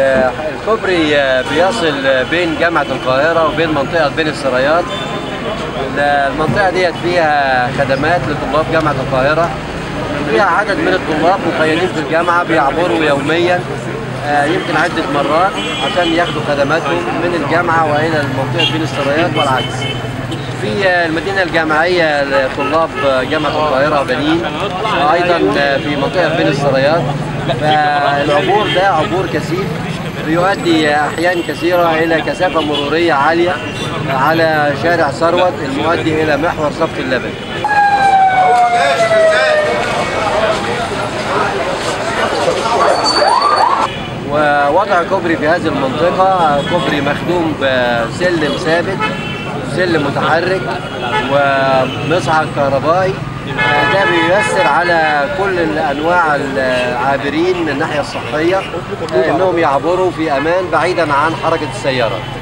ال- الكوبري بيصل بين جامعة القاهرة وبين منطقة بين السرايات ال- المنطقة ديت فيها خدمات لطلاب جامعة القاهرة فيها عدد من الطلاب مقيمين في الجامعة بيعبروا يوميا آه، يمكن عدة مرات عشان ياخدوا خدماتهم من الجامعة وإلى منطقة بين السرايات والعكس في المدينة الجامعية لطلاب جامعة القاهرة بنين وأيضا في منطقة بين السرايات فالعبور ده عبور كثيف بيؤدي أحيان كثيرة إلى كثافة مرورية عالية على شارع ثروت المؤدي إلى محور صفت اللبن ووضع كوبري في هذه المنطقة كوبري مخدوم بسلم ثابت سلم متحرك ومصعد كهربائي ده بييسر على كل الانواع العابرين من الناحيه الصحيه انهم يعبروا في امان بعيدا عن حركه السيارات